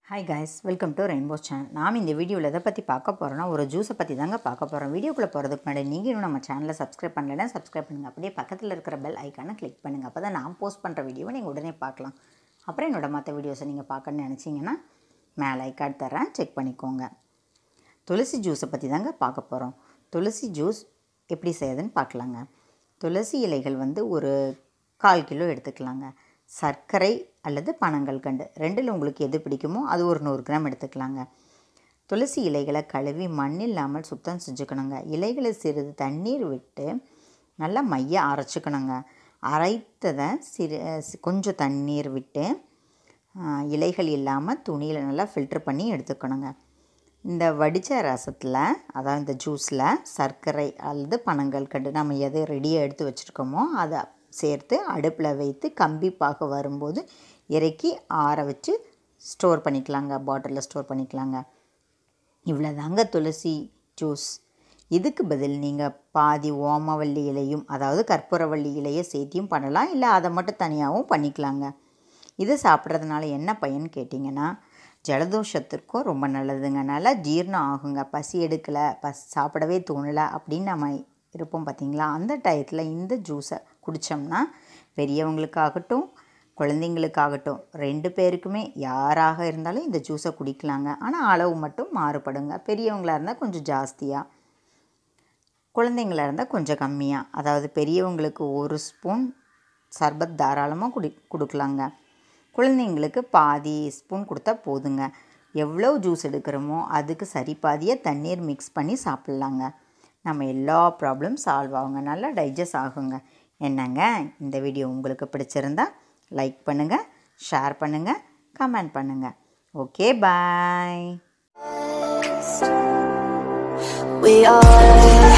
hi guys welcome to rainbow channel நாம் இந்த வீடியோவில் எதை பற்றி பார்க்க போகிறோம்னா ஒரு ஜூஸை பற்றி தாங்க பார்க்க போகிறோம் வீடியோக்குள்ளே போகிறதுக்கு முன்னாடி நீங்கள் இன்னும் நம்ம சேனலை சப்ஸ்கிரைப் பண்ணலைன்னா சப்ஸ்கிரைப் பண்ணுங்கள் அப்படியே பக்கத்தில் இருக்கிற பெல் ஐக்கானை கிளிக் பண்ணுங்கள் அப்போ தான் நான் போஸ்ட் பண்ணுற வீடியோவை நீங்கள் உடனே பார்க்கலாம் அப்புறம் என்னோட மற்ற வீடியோஸை நீங்கள் பார்க்கணும்னு நினச்சிங்கன்னா மேலே ஐக்கார்டு தரேன் செக் பண்ணிக்கோங்க துளசி ஜூஸை பற்றி தாங்க பார்க்க போகிறோம் துளசி ஜூஸ் எப்படி செய்யுதுன்னு பார்க்கலாங்க துளசி இலைகள் வந்து ஒரு கால் கிலோ எடுத்துக்கலாங்க சர்க்கரை அல்லது பனங்கள் கண்டு ரெண்டில் உங்களுக்கு எது பிடிக்குமோ அது ஒரு நூறு கிராம் எடுத்துக்கலாங்க துளசி இலைகளை கழுவி மண் இல்லாமல் சுத்தம் செஞ்சுக்கணுங்க இலைகளை சிறிது தண்ணீர் விட்டு நல்லா மைய அரைச்சிக்கணுங்க அரைத்ததை சிறு சி- கொஞ்சம் தண்ணீர் விட்டு ஆ, இலைகள் இல்லாமல் துணியில் நல்லா ஃபில்டர் பண்ணி எடுத்துக்கணுங்க இந்த வடித்த ரசத்தில் அதாவது இந்த ஜூஸில் சர்க்கரை அல்லது பனங்கள் கண்டு நம்ம எதை ரெடியாக எடுத்து வச்சுருக்கோமோ அதை சேர்த்து அடுப்பில் வைத்து கம்பி பாகு வரும்போது இறக்கி ஆற வச்சு ஸ்டோர் பண்ணிக்கலாங்க பாட்டிலில் ஸ்டோர் பண்ணிக்கலாங்க இவ்வளோதாங்க துளசி ஜூஸ் இதுக்கு பதில் நீங்கள் பாதி ஓமவல்லி இலையும் அதாவது கற்பூரவள்ளி இலையை சேர்த்தியும் பண்ணலாம் இல்லை அதை மட்டும் தனியாகவும் பண்ணிக்கலாங்க இது சாப்பிட்றதுனால என்ன பயன் கேட்டிங்கன்னா ஜலதோஷத்திற்கும் ரொம்ப நல்லதுங்க நல்லா ஜீரணம் ஆகுங்க பசி எடுக்கலை பஸ் சாப்பிடவே தோணலை அப்படின்னு நம்ம இருப்போம் பார்த்தீங்களா அந்த டயத்தில் இந்த ஜூஸை குடித்தோம்னா பெரியவங்களுக்காகட்டும் குழந்தைங்களுக்காகட்டும் ரெண்டு பேருக்குமே யாராக இருந்தாலும் இந்த ஜூஸை குடிக்கலாங்க ஆனால் அளவு மட்டும் மாறுபடுங்க பெரியவங்களாக இருந்தால் கொஞ்சம் ஜாஸ்தியாக குழந்தைங்களா இருந்தால் கொஞ்சம் கம்மியாக அதாவது பெரியவங்களுக்கு ஒரு ஸ்பூன் சர்பத் தாராளமாக குடி கொடுக்கலாங்க குழந்தைங்களுக்கு பாதி ஸ்பூன் கொடுத்தா போதுங்க எவ்வளோ ஜூஸ் எடுக்கிறோமோ அதுக்கு சரி பாதியாக தண்ணீர் மிக்ஸ் பண்ணி சாப்பிட்லாங்க நம்ம எல்லா ப்ராப்ளம் சால்வ் ஆகுங்க நல்லா டைஜஸ்ட் ஆகுங்க என்னங்க இந்த வீடியோ உங்களுக்கு பிடிச்சிருந்தா லைக் பண்ணுங்கள் ஷேர் பண்ணுங்கள் கமெண்ட் பண்ணுங்கள் ஓகே பாய் We are